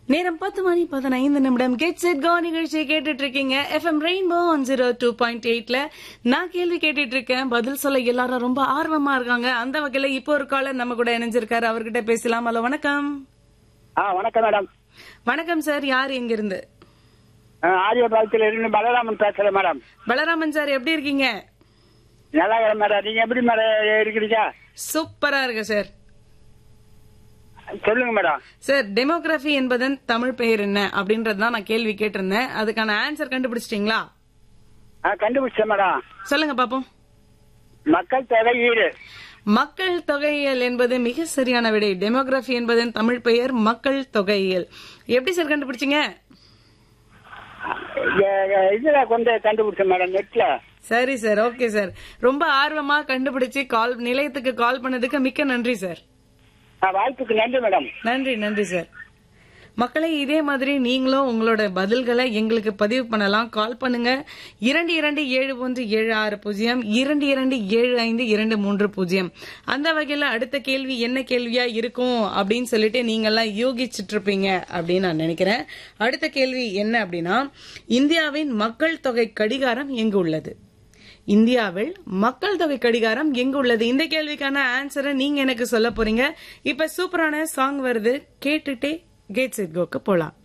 நேரம் பத்து மணி பதினைந்து நிமிடம் கெட் செட் கோ நிகழ்ச்சியை கேட்டுட்டு இருக்கீங்க FM rainbow one zero two point எயிட்ல நான் கேள்வி கேட்டுட்டு இருக்கேன் பதில் சொல்ல எல்லாரும் ரொம்ப ஆர்வமா இருக்காங்க அந்த வகையில இப்போ ஒரு காலர் நம்ம கூட இணைஞ்சிருக்காரு அவர்கிட்ட பேசலாம் ஹலோ வணக்கம் ஆ வணக்கம் மேடம் வணக்கம் சார் யார் எங்க இருந்து ஆரியபாளத்தில் இருந்து பலராமன் பேசுறேன் மேடம் பலராமன் சார் எப்படி இருக்கீங்க நல்லா இருக்கிறேன் மேடம் நீங்க எப்படி மேடம் இருக்கிறீங்க சூப்பரா இருக்கு சார் சொல்லுங்க மேடம் சார் டெமோகிராஃபி என்பதன் தமிழ் பெயர் என்ன அப்படின்றது தான் நான் கேள்வி கேட்டிருந்தேன் அதுக்கான ஆன்சர் கண்டுபிடிச்சிட்டீங்களா ஆ கண்டுபிடிச்சேன் மேடம் சொல்லுங்க பாப்போம் மக்கள் தொகை ஈடு மக்கள் தொகையியல் என்பது மிக சரியான விடை டெமோகிராஃபி என்பதன் தமிழ் பெயர் மக்கள் தொகையியல் எப்படி சார் கண்டுபிடிச்சீங்க எ- எ- இதுல கொண்டு கண்டுபிடிச்சேன் மேடம் நெட்ல சரி சார் ஓகே சார் ரொம்ப ஆர்வமா கண்டுபிடிச்சு கால் நிலையத்துக்கு கால் பண்ணதுக்கு மிக்க நன்றி சார் ஆ, வாய்ப்புக்கு நன்றி மேடம் நன்றி நன்றி சார் மக்களே இதே மாதிரி நீங்களும் உங்களோட பதில்களை எங்களுக்கு பதிவு பண்ணலாம் கால் பண்ணுங்க இரண்டு இரண்டு ஏழு ஒன்று ஏழு ஆறு பூஜ்ஜியம் இரண்டு இரண்டு ஏழு ஐந்து இரண்டு மூன்று பூஜ்ஜியம் அந்த வகையில அடுத்த கேள்வி என்ன கேள்வியா இருக்கும் அப்படின்னு சொல்லிட்டு நீங்கெல்லாம் யோகிச்சுட்டு இருப்பீங்க அப்படின்னு நான் நினைக்கிறேன் அடுத்த கேள்வி என்ன அப்படின்னா இந்தியாவின் மக்கள் தொகை கடிகாரம் எங்கு உள்ளது இந்தியாவில் மக்கள் தொகை கடிகாரம் எங்கு உள்ளது இந்த கேள்விக்கான ஆன்சரை நீங்க எனக்கு சொல்ல போறீங்க இப்ப சூப்பரான சாங் வருது கேட்டுட்டே கேட் செட் கோக்கு போலாம்